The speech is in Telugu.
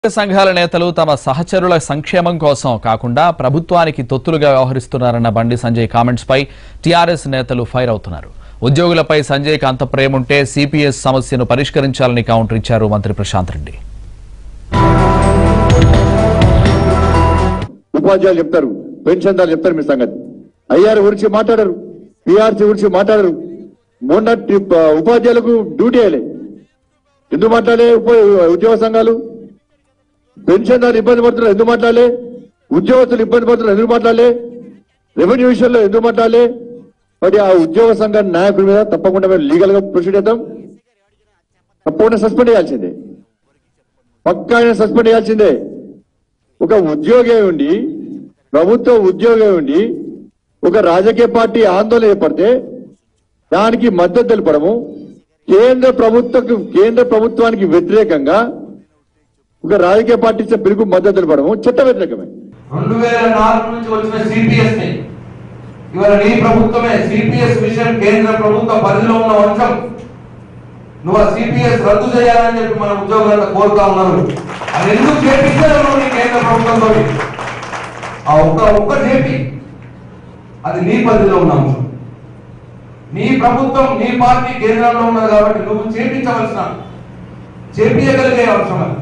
సంఘాల నేతలు తమ సహచరుల సంక్షేమం కోసం కాకుండా ప్రభుత్వానికి తొత్తులుగా వ్యవహరిస్తున్నారన్న బండి సంజయ్ కామెంట్స్ పై టీఆర్ఎస్ నేతలు ఫైర్ అవుతున్నారు ఉద్యోగులపై సంజయ్కి అంత ప్రేముంటే సిపిఎస్ సమస్యను పరిష్కరించాలని కౌంటర్ ఇచ్చారు మంత్రి ప్రశాంత్ రెడ్డి ఉపాధ్యాయులు చెప్తారు పెన్షన్దారులు చెప్తారు మీ సంగతి ఐఆర్ గురించి మాట్లాడరు పిఆర్సీ గురించి మాట్లాడరు మొన్న ట్రిప్ ఉపాధ్యాయులకు డ్యూటీ వేయలే ఎందుకు మాట్లాడే ఉప- ఉద్యోగ సంఘాలు పెన్షన్దారులు ఇబ్బంది పడుతున్నారు ఎందుకు మాట్లాడలే ఉద్యోగస్తులు ఇబ్బంది పడుతున్నారు ఎందుకు మాట్లాడలే రెవెన్యూ విషయంలో ఎందుకు మాట్లాడలే మరి ఆ ఉద్యోగ సంఘ నాయకుల మీద తప్పకుండా మేము లీగల్ గా ప్రొసీడ్ చేద్దాం తప్పకుండా సస్పెండ్ చేయాల్సిందే పక్కా ఆయన సస్పెండ్ చేయాల్సిందే ఒక ఉద్యోగి అయి ఉండి ప్రభుత్వ ఉద్యోగి అయి ఉండి ఒక రాజకీయ పార్టీ ఆందోళన ఏర్పడితే దానికి మద్దతు తెలపడము కేంద్ర ప్రభుత్వ కేంద్ర ప్రభుత్వానికి వ్యతిరేకంగా ఒక రాజకీయ పార్టీ ఇచ్చే పిలుపు మద్దతు తెలపడము చట్ట వ్యతిరేకమే రెండు వేల నాలుగు నుంచి వచ్చిన సిపిఎస్ ని ఇవాళ నీ ప్రభుత్వమే సిపిఎస్ విషయం కేంద్ర ప్రభుత్వ పరిధిలో ఉన్న అంశం నువ్వు ఆ సిపిఎస్ రద్దు చేయాలని చెప్పి మన ఉద్యోగులంతా కోరుతా ఉన్నారు అది ఎందుకు చేపించారు నువ్వు నీ కేంద్ర ప్రభుత్వంతో ఆ ఒక్క ఒక్క చేపి అది నీ పరిధిలో ఉన్న అంశం నీ ప్రభుత్వం నీ పార్టీ కేంద్రంలో ఉన్నది కాబట్టి నువ్వు చేపించవలసిన చేపించగలిగే అంశం అది